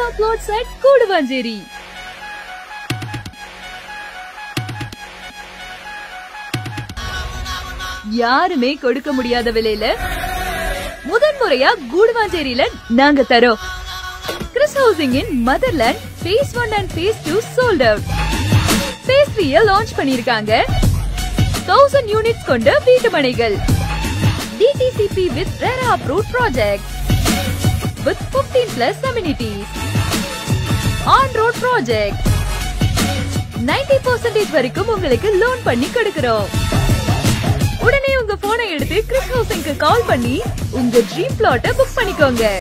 plot side Guduvancheri யாருமே கொடுக்க முடியாத விலையில முதன்முறையா கூடுவாஞ்சேரியில நாங்க தரோம் Chris Housing in Motherland phase one and phase two sold out phase த்ரீய லான்ச் பண்ணிருக்காங்க தௌசண்ட் யூனிட்ஸ் கொண்ட வீட்டு மனைகள் DTCP with RERA approve project with 15 plus amenities on road project 90% percentage வரைக்கும் உங்களுக்கு லோன் பண்ணி கொடுக்கிறோம் உடனே உங்க போனை எடுத்து கிறிஸ் ஹவுசிங்க்கு கால் பண்ணி உங்க ட்ரீம் பிளாட்டை புக் பண்ணிக்கோங்க